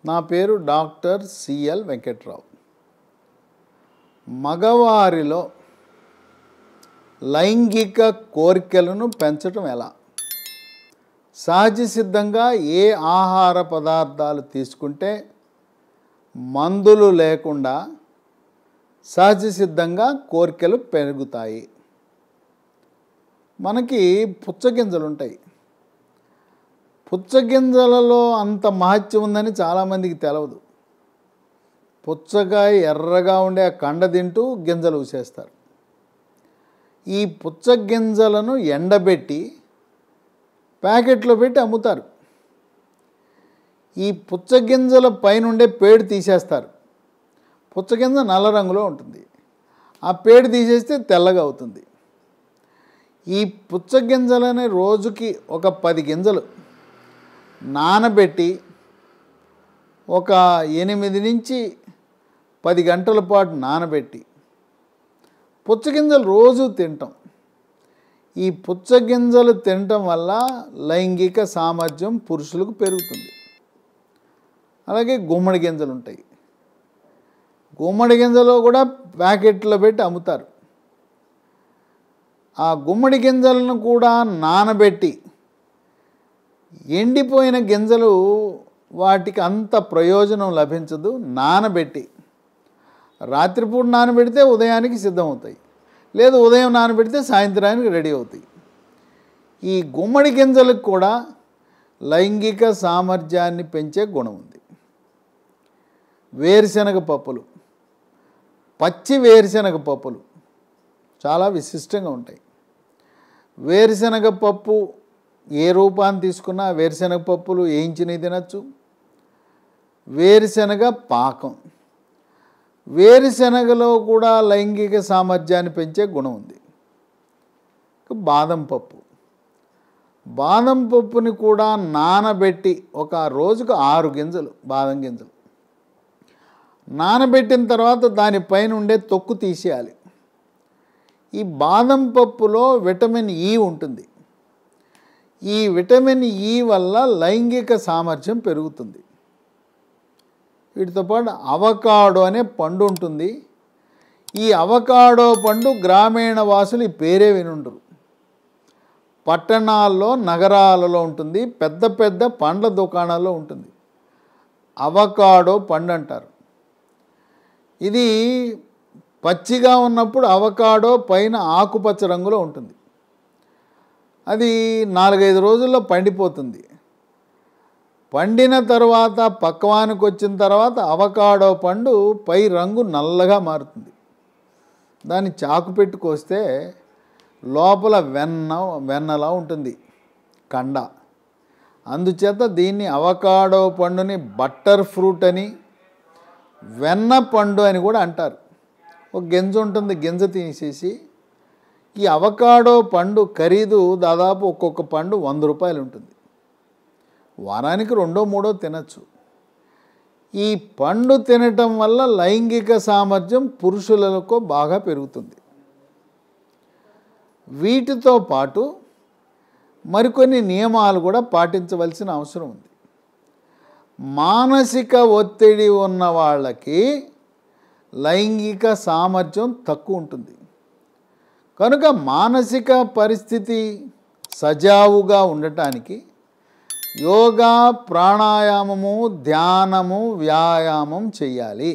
నా పేరు doctor CL Venkatrao మగవారిలో లైంగిక కోరికలను పెంచటం ఎలా సహజ సిద్ధంగా ఏ ఆహార పదార్థాలు తీసుకుంటే మందులు లేకుండా సహజ సిద్ధంగా కోరికలు పెరుగుతాయి మనకి పుచ్చగింజలు ఉంటాయి పుచ్చగింజలలో అంత మహత్యం ఉందని చాలామందికి తెలవదు పుచ్చకాయ ఎర్రగా ఉండే ఆ కండ తింటూ గింజలు ఊసేస్తారు ఈ పుచ్చగింజలను ఎండబెట్టి ప్యాకెట్లో పెట్టి అమ్ముతారు ఈ పుచ్చగింజల పైనుండే పేడు తీసేస్తారు పుచ్చగింజ నల్ల రంగులో ఉంటుంది ఆ పేడు తీసేస్తే తెల్లగా అవుతుంది ఈ పుచ్చగింజలని రోజుకి ఒక పది గింజలు నానబెట్టి ఒక ఎనిమిది నుంచి పది గంటల పాటు నానబెట్టి పుచ్చగింజలు రోజు తింటాం ఈ పుచ్చగింజలు తినటం వల్ల లైంగిక సామర్థ్యం పురుషులకు పెరుగుతుంది అలాగే గుమ్మడి గింజలు ఉంటాయి గుమ్మడి గింజలు కూడా ప్యాకెట్లో పెట్టి అమ్ముతారు ఆ గుమ్మడి గింజలను కూడా నానబెట్టి ఎండిపోయిన గింజలు వాటికి అంత ప్రయోజనం లభించదు నానబెట్టి రాత్రిపూట నానబెడితే ఉదయానికి సిద్ధమవుతాయి లేదు ఉదయం నానబెడితే సాయంత్రానికి రెడీ అవుతాయి ఈ గుమ్మడి గింజలకు కూడా లైంగిక సామర్థ్యాన్ని పెంచే గుణం ఉంది వేరుశనగ పప్పులు పచ్చి వేరుశనగ పప్పులు చాలా విశిష్టంగా ఉంటాయి వేరుశనగ పప్పు ఏ రూపాన్ని తీసుకున్నా వేరుశనగ పప్పులు వేయించినవి తినచ్చు వేరుశనగ పాకం వేరుశనగలో కూడా లైంగిక సామర్థ్యాన్ని పెంచే గుణం ఉంది బాదం పప్పు బాదం పప్పుని కూడా నానబెట్టి ఒక రోజుకు ఆరు గింజలు బాదం గింజలు నానబెట్టిన తర్వాత దానిపైన ఉండే తొక్కు తీసేయాలి ఈ బాదం పప్పులో విటమిన్ ఈ ఉంటుంది ఈ విటమిన్ ఈ వల్ల లైంగిక సామర్థ్యం పెరుగుతుంది వీటితో పాటు అవకాడో అనే పండు ఉంటుంది ఈ అవకాడో పండు గ్రామీణ వాసులు ఈ పేరే వినుండరు పట్టణాల్లో నగరాలలో ఉంటుంది పెద్ద పెద్ద పండ్ల దుకాణాల్లో ఉంటుంది అవకాడో పండు అంటారు ఇది పచ్చిగా ఉన్నప్పుడు అవకాడో పైన ఆకుపచ్చ రంగులో ఉంటుంది అది నాలుగైదు రోజుల్లో పండిపోతుంది పండిన తర్వాత పక్వానికి వచ్చిన తర్వాత అవకాడో పండు పై రంగు నల్లగా మారుతుంది దాన్ని చాకు పెట్టి కోస్తే లోపల వెన్న వెన్నలా ఉంటుంది కండ అందుచేత దీన్ని అవకాడో పండుని బట్టర్ ఫ్రూట్ అని వెన్న పండు అని కూడా అంటారు ఒక గింజ ఉంటుంది గింజ తీసేసి ఈ అవకాడో పండు ఖరీదు దాదాపు ఒక్కొక్క పండు వంద రూపాయలు ఉంటుంది వారానికి రెండో మూడో తినచ్చు ఈ పండు తినటం వల్ల లైంగిక సామర్థ్యం పురుషులకు బాగా పెరుగుతుంది వీటితో పాటు మరికొన్ని నియమాలు కూడా పాటించవలసిన అవసరం ఉంది మానసిక ఒత్తిడి ఉన్న వాళ్ళకి లైంగిక సామర్థ్యం తక్కువ ఉంటుంది కనుక మానసిక పరిస్థితి సజావుగా ఉండటానికి యోగా ప్రాణాయామము ధ్యానము వ్యాయామం చేయాలి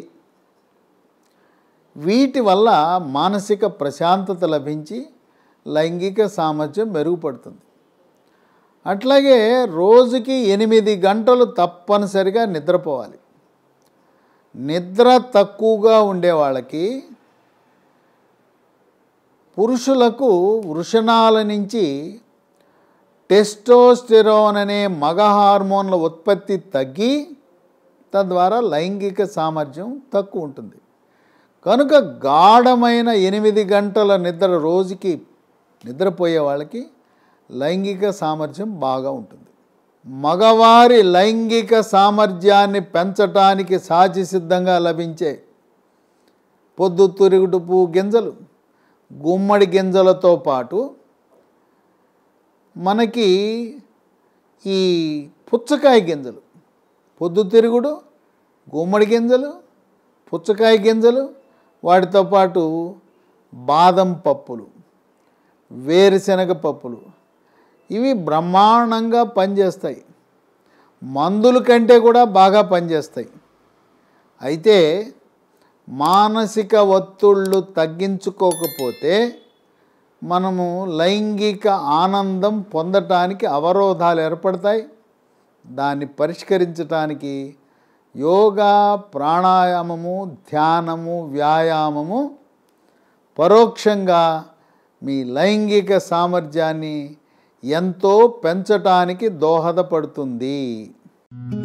వీటి వల్ల మానసిక ప్రశాంతత లభించి లైంగిక సామర్థ్యం మెరుగుపడుతుంది అట్లాగే రోజుకి ఎనిమిది గంటలు తప్పనిసరిగా నిద్రపోవాలి నిద్ర తక్కువగా ఉండే వాళ్ళకి పురుషులకు వృషణాల నుంచి టెస్టోస్టెరోన్ అనే మగ హార్మోన్ల ఉత్పత్తి తగ్గి తద్వారా లైంగిక సామర్థ్యం తక్కువ ఉంటుంది కనుక గాఢమైన ఎనిమిది గంటల నిద్ర రోజుకి నిద్రపోయే వాళ్ళకి లైంగిక సామర్థ్యం బాగా ఉంటుంది మగవారి లైంగిక సామర్థ్యాన్ని పెంచటానికి సాచి సిద్ధంగా లభించే పొద్దుతిరుగుడుపు గింజలు గుమ్మడి గింజలతో పాటు మనకి ఈ పుచ్చకాయ గింజలు పొద్దుతిరుగుడు గుమ్మడి గింజలు పుచ్చకాయ గింజలు వాటితో పాటు బాదం పప్పులు వేరుశనగ పప్పులు ఇవి బ్రహ్మాండంగా పనిచేస్తాయి మందుల కంటే కూడా బాగా పనిచేస్తాయి అయితే మానసిక ఒత్తిళ్ళు తగ్గించుకోకపోతే మనము లైంగిక ఆనందం పొందటానికి అవరోధాలు ఏర్పడతాయి దాన్ని పరిష్కరించటానికి యోగా ప్రాణాయామము ధ్యానము వ్యాయామము పరోక్షంగా మీ లైంగిక సామర్థ్యాన్ని ఎంతో పెంచటానికి దోహదపడుతుంది